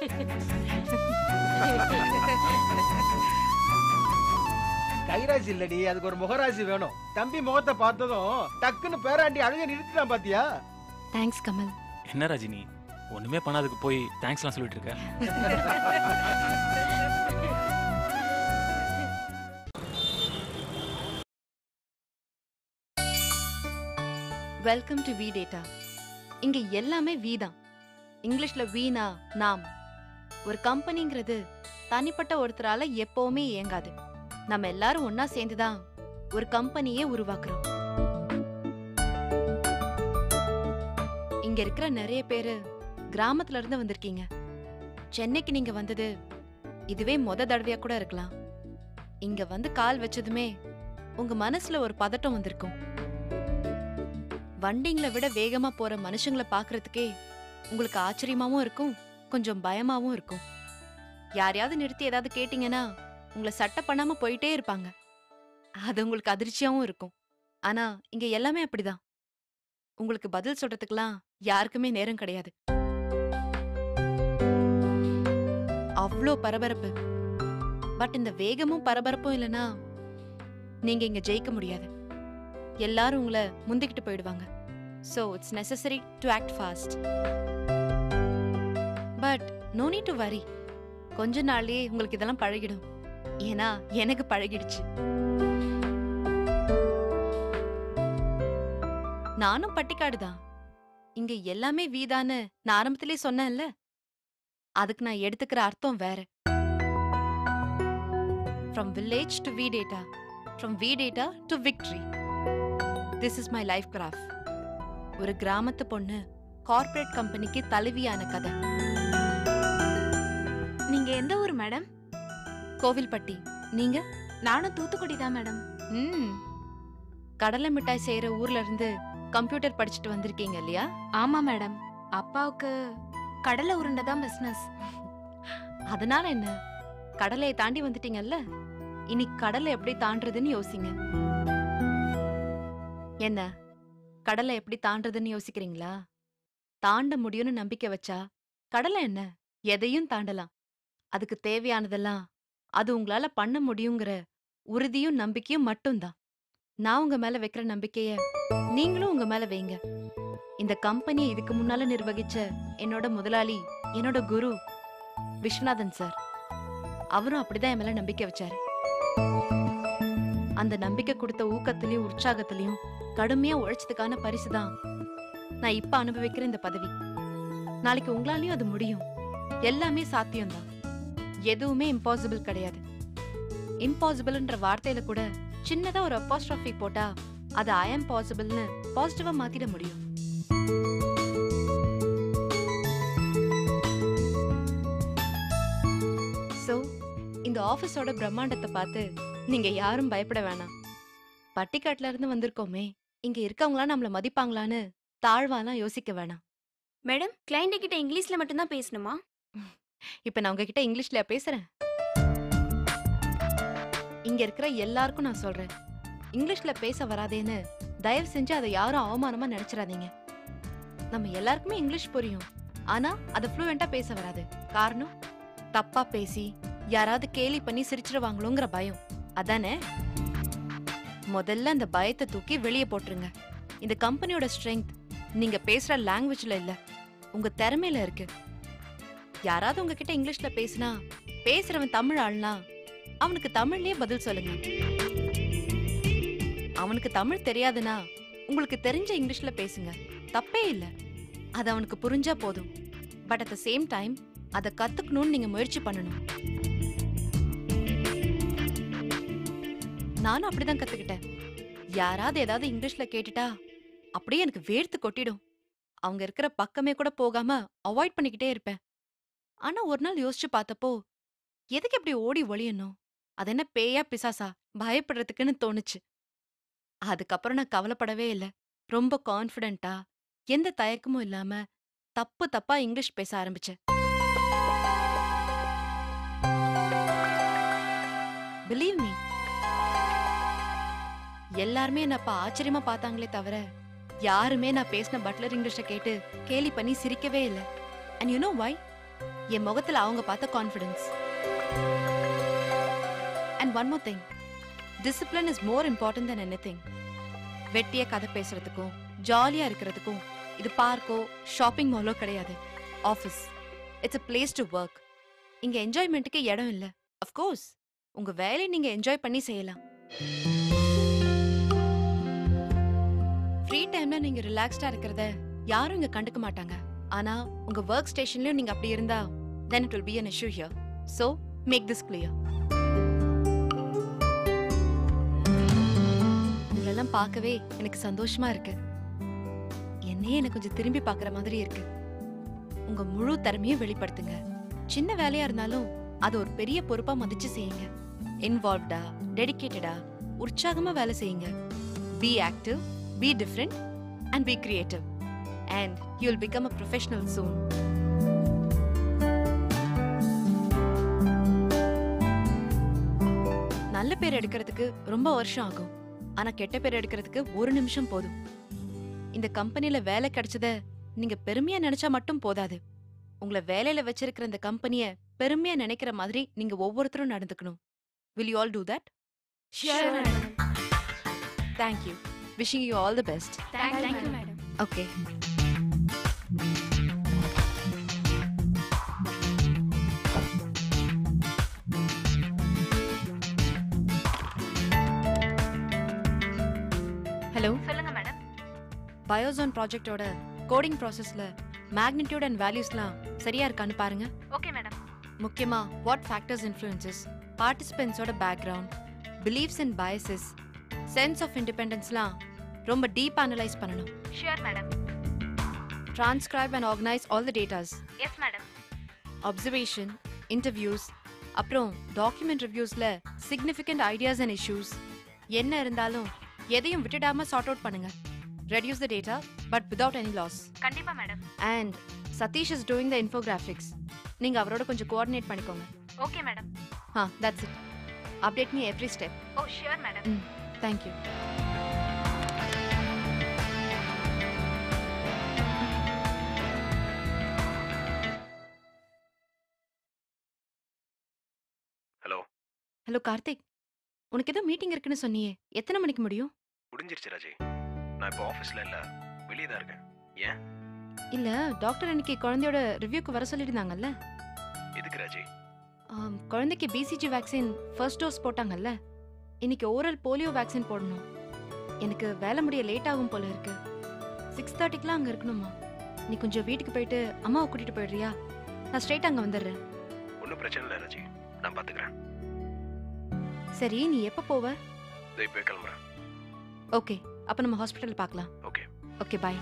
கைராசி இல்லடி அதுக்கு ஒரு முகராசி வேணும் தம்பி முகத்தை பார்த்ததும் டக்குன்னு பேராண்டி அழுக நிறுத்திட்டான் பாத்தியா தேங்க்ஸ் கமல் என்ன ராஜினி ஒண்ணுமே பண்ணாதுக்கு போய் தேங்க்ஸ்லாம் சொல்லிட்டு இருக்க வெல்கம் டு வி டேட்டா இங்க எல்லாமே வி தான் இங்கிலீஷ்ல வீணா நாம் ஒரு கம்பெனிங்கிறது தனிப்பட்ட ஒருத்தரால எப்பவுமே இயங்காது நம்ம எல்லாரும் ஒண்ணா சேர்ந்து தான் ஒரு கம்பெனியே உருவாக்குறோம் இங்க இருக்கிற நிறைய பேரு கிராமத்துல இருந்து வந்திருக்கீங்க சென்னைக்கு நீங்க வந்தது இதுவே மொத தடவையா கூட இருக்கலாம் இங்க வந்து கால் வச்சதுமே உங்க மனசுல ஒரு பதட்டம் வந்திருக்கும் வண்டிங்களை விட வேகமா போற மனுஷங்களை பாக்குறதுக்கே உங்களுக்கு ஆச்சரியமாவும் இருக்கும் கொஞ்சம் பயமாவும் இருக்கும் யாரையாவது நிறுத்தி ஏதாவது கேட்டீங்கன்னா உங்களை சட்டை பண்ணாம போயிட்டே இருப்பாங்க அது உங்களுக்கு அதிர்ச்சியாவும் இருக்கும் ஆனா இங்க எல்லாமே அப்படிதான் உங்களுக்கு பதில் சொல்றதுக்கெல்லாம் யாருக்குமே நேரம் கிடையாது அவ்வளோ பரபரப்பு பட் இந்த வேகமும் பரபரப்பும் இல்லனா நீங்க இங்க ஜெயிக்க முடியாது எல்லாரும் உங்களை முந்திக்கிட்டு போயிடுவாங்க so it's necessary to act fast but no need to worry கொஞ்ச நாள்லயே உங்களுக்கு இதெல்லாம் பழகிடும் ஏன்னா எனக்கு பழகிடுச்சு நானும் பட்டிக்காடு தான் இங்க எல்லாமே வீதான்னு நான் ஆரம்பத்திலே சொன்னேன்ல அதுக்கு நான் எடுத்துக்கிற அர்த்தம் வேற from village to V data from V data to victory this is my life graph ஒரு கிராமத்து பொண்ணு கார்ப்பரேட் கம்பெனிக்கு தலைவியான கதை நீங்க எந்த ஊர் மேடம் கோவில்பட்டி நீங்க நானும் தூத்துக்குடி தான் மேடம் ம் கடலை மிட்டாய் செய்யற ஊர்ல இருந்து கம்ப்யூட்டர் படிச்சுட்டு வந்திருக்கீங்க இல்லையா ஆமா மேடம் அப்பாவுக்கு கடலை உருண்டை தான் பிசினஸ் அதனால என்ன கடலையை தாண்டி வந்துட்டீங்கல்ல இனி கடலை எப்படி தாண்டறதுன்னு யோசிங்க என்ன கடலை எப்படி தாண்டறதுன்னு யோசிக்கிறீங்களா தாண்ட முடியும்னு நம்பிக்கை வச்சா கடலை என்ன எதையும் தாண்டலாம் அதுக்கு தேவையானதெல்லாம் அது உங்களால பண்ண முடியுங்கிற உறுதியும் நம்பிக்கையும் மட்டும்தான் நான் உங்க மேல வைக்கிற நம்பிக்கைய நீங்களும் உங்க மேல வைங்க இந்த கம்பெனியை இதுக்கு முன்னால நிர்வகிச்ச என்னோட முதலாளி என்னோட குரு விஸ்வநாதன் சார் அவரும் அப்படிதான் என் மேல நம்பிக்கை வச்சாரு அந்த நம்பிக்கை கொடுத்த ஊக்கத்திலயும் உற்சாகத்திலயும் கடுமையா உழைச்சதுக்கான பரிசு தான் நான் இப்ப அனுபவிக்கிற இந்த பதவி நாளைக்கு உங்களாலையும் அது முடியும் எல்லாமே சாத்தியம்தான் எதுவுமே இம்பாசிபிள் கிடையாது இம்பாசிபிள்ன்ற வார்த்தையில கூட சின்னதா ஒரு அப்பாஸ்ட்ராஃபி போட்டா அது ஐ எம் பாசிபிள்னு பாசிட்டிவா மாத்திட முடியும் சோ இந்த ஆபீஸோட பிரம்மாண்டத்தை பார்த்து நீங்க யாரும் பயப்பட வேணாம் பட்டிக்காட்டுல இருந்து வந்திருக்கோமே இங்க இருக்கவங்களா நம்மள மதிப்பாங்களான்னு தாழ்வாலாம் யோசிக்க வேணாம் மேடம் கிளைண்ட் கிட்ட இங்கிலீஷ்ல மட்டும் தான் பேசணுமா இப்ப நான் உங்ககிட்ட இங்கிலீஷ்ல பேசுறேன் இங்க இருக்கிற எல்லாருக்கும் நான் சொல்றேன் இங்கிலீஷ்ல பேச வராதேன்னு தயவு செஞ்சு அதை யாரும் அவமானமா நினைச்சிடாதீங்க நம்ம எல்லாருக்குமே இங்கிலீஷ் புரியும் ஆனா அதை ஃப்ளூவெண்டா பேச வராது காரணம் தப்பா பேசி யாராவது கேலி பண்ணி சிரிச்சிருவாங்களோங்கிற பயம் அதானே முதல்ல அந்த பயத்தை தூக்கி வெளியே போட்டுருங்க இந்த கம்பெனியோட ஸ்ட்ரென்த் நீங்க பேசுற லாங்குவேஜ்ல இல்ல உங்க திறமையில இருக்கு யாராவது உங்ககிட்ட இங்கிலீஷ்ல பேசினா பேசுறவன் தமிழ் ஆள்னா அவனுக்கு தமிழ்லயே பதில் சொல்லுங்க அவனுக்கு தமிழ் தெரியாதுன்னா உங்களுக்கு தெரிஞ்ச இங்கிலீஷ்ல பேசுங்க தப்பே இல்ல அது அவனுக்கு புரிஞ்சா போதும் but at the same time அதை கத்துக்கணும்னு நீங்க முயற்சி பண்ணணும் நானும் அப்படிதான் கத்துக்கிட்டேன் யாராவது ஏதாவது இங்கிலீஷ்ல கேட்டுட்டா அப்படியே எனக்கு வேர்த்து கொட்டிடும் அவங்க இருக்கிற பக்கமே கூட போகாம அவாய்ட் பண்ணிக்கிட்டே இருப்பேன் ஆனா ஒரு நாள் யோசிச்சு பார்த்தப்போ எதுக்கு இப்படி ஓடி ஒளியணும் அது என்ன பேயா பிசாசா பயப்படுறதுக்குன்னு தோணுச்சு அதுக்கப்புறம் நான் கவலைப்படவே இல்லை ரொம்ப கான்ஃபிடென்ட்டா எந்த தயக்கமும் இல்லாம தப்பு தப்பா இங்கிலீஷ் பேச ஆரம்பிச்சேன் பிலீவ் மீ எல்லாருமே என்ன அப்ப ஆச்சரியமா பார்த்தாங்களே தவிர யாருமே நான் பேசின பட்லர் இங்கிலீஷை கேட்டு கேலி பண்ணி சிரிக்கவே இல்லை அண்ட் யூ நோ வை என் முகத்துல அவங்க பார்த்த confidence and one more thing discipline is more important then anything வெட்டிய கதை பேசுறதுக்கும் ஜாலியா இருக்கிறதுக்கும் இது பார்க்கோ ஷாப்பிங் மாலோ கிடையாது office it's a place to work இங்க என்ஜாய்மெண்ட்டுக்கு இடம் இல்லை அஃப்கோர்ஸ் உங்க வேலையை நீங்க என்ஜாய் பண்ணி செய்யலாம் ஃப்ரீ டைம்ல நீங்க ரிலாக்ஸ்டா இருக்கிறத யாரும் இங்க கண்டுக்க மாட்டாங்க ஆனா உங்க ஒர்க் ஸ்டேஷன்லயும் நீங்க அப்படி இருந்தா then it will be an issue here so make this clear உங்களெல்லாம் பார்க்கவே எனக்கு சந்தோஷமா இருக்கு என்னையே எனக்கு கொஞ்சம் திரும்பி பார்க்குற மாதிரி இருக்கு உங்க முழு திறமையும் வெளிப்படுத்துங்க சின்ன வேலையா இருந்தாலும் அது ஒரு பெரிய பொறுப்பா மதிச்சு செய்யுங்க இன்வால்வ்டா டெடிகேட்டடா உற்சாகமா வேலை செய்யுங்க be active be different and be creative and you will become a professional soon நல்ல பேர் எடுக்கிறதுக்கு ரொம்ப வருஷம் ஆகும் ஆனா கெட்ட பேர் எடுக்கிறதுக்கு ஒரு நிமிஷம் போதும் இந்த கம்பெனில வேலை கிடைச்சத நீங்க பெருமையா நினைச்சா மட்டும் போதாது உங்களை வேலையில வச்சிருக்கிற இந்த கம்பெனிய பெருமையா நினைக்கிற மாதிரி நீங்க ஒவ்வொருத்தரும் நடந்துக்கணும் will you all do that Sure, madam. Thank you wishing you all the best Thank you, madam. Okay hello சொல்லுங்க மேடம் பயோசோன் ப்ராஜெக்டோட கோடிங் ப்ராசஸ்ல மேக்னிடியூட் அண்ட் வேல்யூஸ்லாம் சரியா இருக்கான்னு பாருங்க ஓகே மேடம் முக்கியமா வாட் ஃபேக்டர்ஸ் இன்ஃப்ளூயன்சஸ் பார்ட்டிசிபென்ட்ஸோட background beliefs and biases sense of இண்டிபெண்டன்ஸ்லாம் ரொம்ப டீப் அனலைஸ் பண்ணணும் sure madam transcribe and organise all the datas yes madam observation interviews அப்புறம் டாக்குமெண்ட் ரிவ்யூஸ்ல சிக்னிஃபிகண்ட் ஐடியாஸ் அண்ட் இஷ்யூஸ் என்ன இருந்தாலும் எதையும் விட்டுடாம சார்ட் அவுட் பண்ணுங்க reduce the data but without any loss கண்டிப்பா madam and Satish is doing the infographics நீங்க அவரோட கொஞ்சம் கோஆர்டினேட் பண்ணிக்கோங்க okay madam ah that's it update me every step oh sure madam ம் தேங்க்யூ ஹலோ ஹலோ கார்த்திக் உனக்கு ஏதோ meeting இருக்குன்னு சொன்னியே எத்தனை மணிக்கு முடியும் முடிஞ்சிருச்சு ராஜி நான் இப்போ ஆஃபீஸில் இல்லை வெளியே தான் இருக்கேன் ஏன் இல்ல டாக்டர் அன்னைக்கு குழந்தையோட ரிவ்யூக்கு வர சொல்லியிருந்தாங்கல்ல எதுக்கு ராஜி ஆம், குழந்தைக்கு பிசிஜி வேக்சின் ஃபர்ஸ்ட் டோஸ் போட்டாங்கல்ல இன்னைக்கு ஓரல் போலியோ வேக்சின் போடணும் எனக்கு வேலை முடிய லேட் ஆகும் போல இருக்கு சிக்ஸ் தேர்ட்டிக்கெலாம் அங்கே இருக்கணுமா நீ கொஞ்சம் வீட்டுக்கு போயிட்டு அம்மாவை கூட்டிட்டு போயிடுறியா நான் ஸ்ட்ரைட் அங்கே வந்துடுறேன் ஒன்றும் பிரச்சனை இல்லை ராஜி நான் பார்த்துக்கிறேன் சரி நீ எப்போ போவ இதோ இப்போ கிளம்புறேன் ஓகே அப்போ நம்ம ஹாஸ்பிட்டல் பார்க்கலாம் ஓகே ஓகே பாய்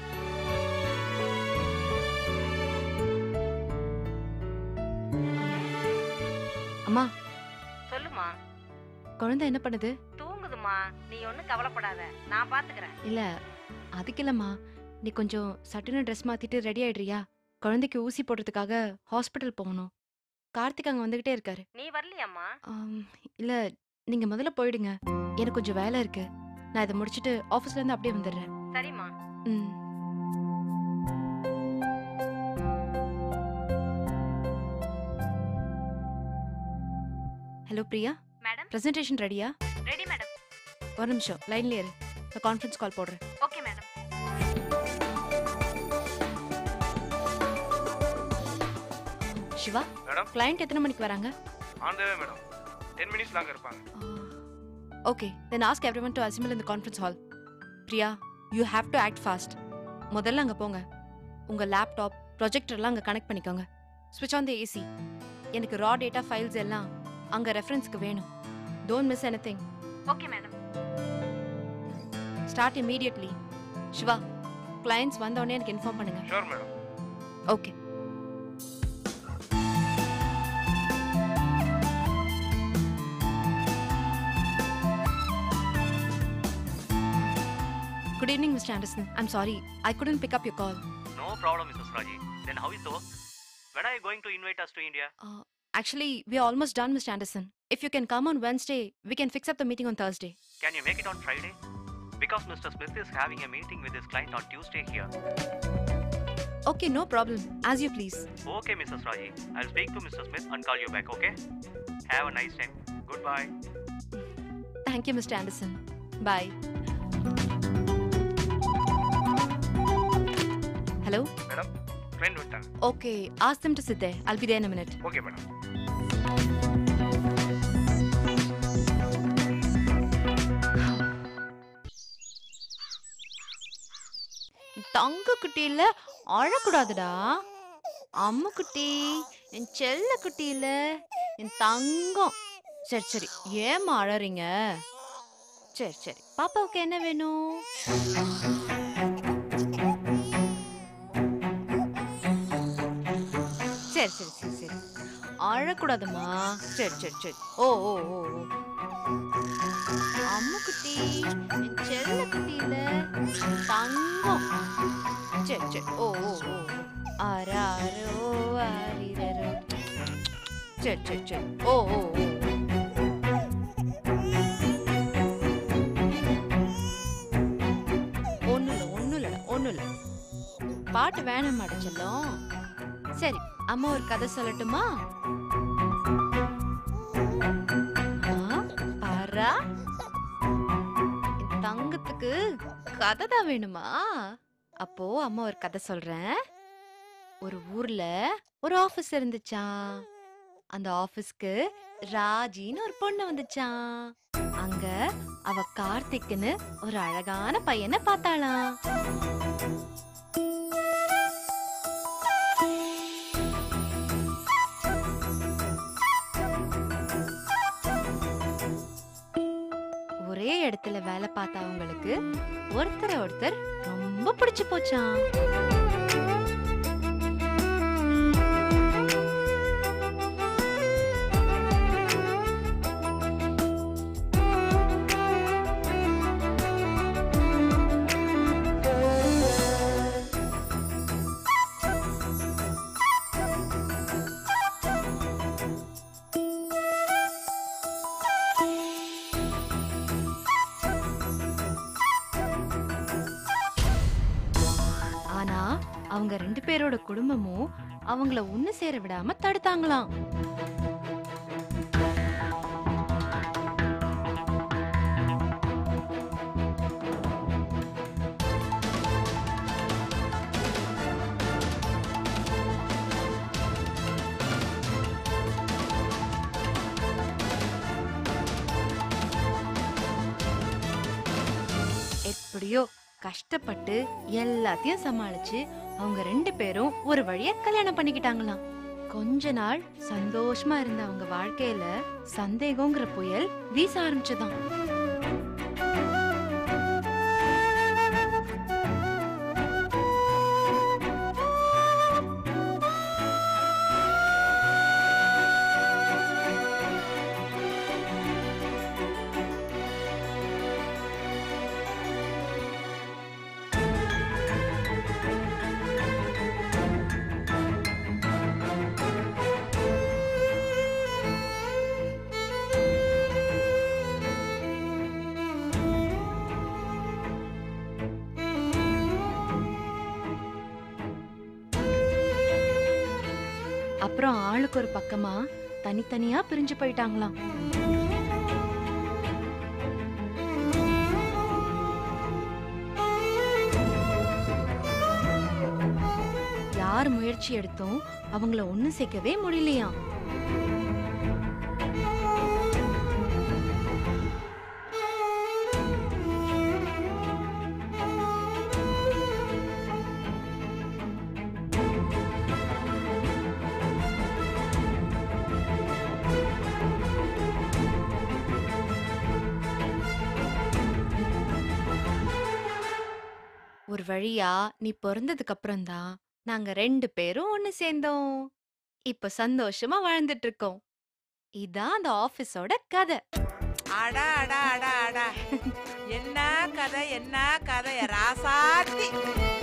அம்மா சொல்லுமா குழந்தை என்ன பண்ணுது தூங்குதுமா நீ ஒன்றும் கவலைப்படாத நான் பாத்துக்கிறேன் இல்ல அதுக்கு இல்லம்மா நீ கொஞ்சம் சட்டுன்னு ட்ரெஸ் மாத்திட்டு ரெடி ஆயிடுறியா குழந்தைக்கு ஊசி போடுறதுக்காக ஹாஸ்பிட்டல் போகணும் கார்த்திக் அங்க வந்துகிட்டே இருக்காரு நீ வரலையாம்மா ஆம், இல்ல நீங்க முதல்ல போயிடுங்க எனக்கு கொஞ்சம் வேலை இருக்கு நான் இதை முடிச்சிட்டு ஆஃபீஸ்ல இருந்து அப்படியே வந்துடுறேன் சரிம்மா ம் ஹலோ பிரியா மேடம் பிரசன்டேஷன் ரெடியா ரெடி மேடம் ஒரு நிமிஷம் லைன்லயே இரு நான் கான்ஃபரன்ஸ் கால் போடுறேன் okay madam Siva madam client எத்தனை மணிக்கு வராங்க on the way madam ten மினிட்ஸ்ல அங்கே இருப்பாங்க okay then ask everyone to assemble இந்த conference hall Priya you have to act fast முதல்ல அங்கே போங்க உங்கள் லேப்டாப் ப்ரொஜெக்டர்லாம் அங்கே கனெக்ட் பண்ணிக்கோங்க ஸ்விட்ச் ஆன் த ஏசி எனக்கு ரா டேட்டா ஃபைல்ஸ் எல்லாம் அங்கே ரெஃபரன்ஸ்க்கு வேணும் don't miss anything okay madam start immediately Siva clients வந்தோடனே எனக்கு இன்ஃபார்ம் பண்ணுங்க sure madam okay Good evening, Mr. Anderson. I'm sorry, I couldn't pick up your call. No problem, Mrs. Raji. Then how is the work? When are you going to invite us to India? Uh, actually, we are almost done, Mr. Anderson. If you can come on Wednesday, we can fix up the meeting on Thursday. Can you make it on Friday? Because Mr. Smith is having a meeting with his client on Tuesday here. Okay, no problem. As you please. Okay, Mrs. Raji. I'll speak to Mr. Smith and call you back, okay? Have a nice time. Goodbye. Thank you, Mr. Anderson. Bye. Hello? Madam client வந்துட்டாங்க Okay, ask them to sit there. I'll be there in a minute. Okay madam தங்க குட்டி இல்ல அழக்கூடாதுடா அம்மு குட்டி என் செல்ல குட்டி இல்ல என் தங்கம் சரி சரி ஏம்மா அழறீங்க சரி சரி பாப்பாவுக்கு என்ன வேணும் சரி சரி சரி சரி அழக்கூடாதும்மா சரி சரி சரி ஓ ஓ ஓ ஓ அம்மு குட்டி என் செல்ல குட்டி இல்ல தங்கம் சரி சரி ஓ ஓ ஓ ஆராரோ ஆரிரரோ சரி சரி சரி ஓ ஓ ஓ ஒன்றும் இல்லை ஒன்றும் இல்லைடா ஒன்றும் இல்லை பாட்டு வேணாம் செல்லம் சரி அம்மா ஒரு கதை சொல்லட்டுமா ஆ, பாரா என் தங்கத்துக்கு கதை தான் வேணுமா அப்போ அம்மா ஒரு கதை சொல்றேன் ஒரு ஊர்ல ஒரு ஆபீஸ் இருந்துச்சாம் அந்த ஆபீஸ்க்கு ராஜின்னு ஒரு பொண்ணு வந்துச்சாம் அங்க அவ கார்த்திக்னு ஒரு அழகான பையனை பார்த்தாளாம் ஒரே இடத்துல வேலை பார்த்த அவங்களுக்கு ஒருத்தரை ஒருத்தர் ரொம்ப பிடிச்சு போச்சாம் ஆனா அவங்க ரெண்டு பேரோட குடும்பமும் அவங்கள ஒண்ணு சேர விடாம தடுத்தாங்களாம் எப்படியோ கஷ்டப்பட்டு எல்லாத்தையும் சமாளிச்சு அவங்க ரெண்டு பேரும் ஒரு வழியா கல்யாணம் பண்ணிக்கிட்டாங்களாம் கொஞ்ச நாள் சந்தோஷமா இருந்த அவங்க வாழ்க்கையில சந்தேகங்கிற புயல் வீச ஆரம்பிச்சதாம் அப்புறம் ஆளுக்கு ஒரு பக்கமா தனித்தனியா பிரிஞ்சு போயிட்டாங்களாம் யார் முயற்சி எடுத்தும் அவங்கள ஒண்ணு சேர்க்கவே முடியலையாம் ஒரு வழியா நீ பிறந்ததுக்கு அப்புறம் தான் நாங்க ரெண்டு பேரும் ஒண்ணு சேர்ந்தோம் இப்ப சந்தோஷமா வாழ்ந்துட்டு இருக்கோம் இதான் அந்த ஆபீஸோட கதை அடா அடா அடா அடா என்ன கதை என்ன கதை ராசாத்தி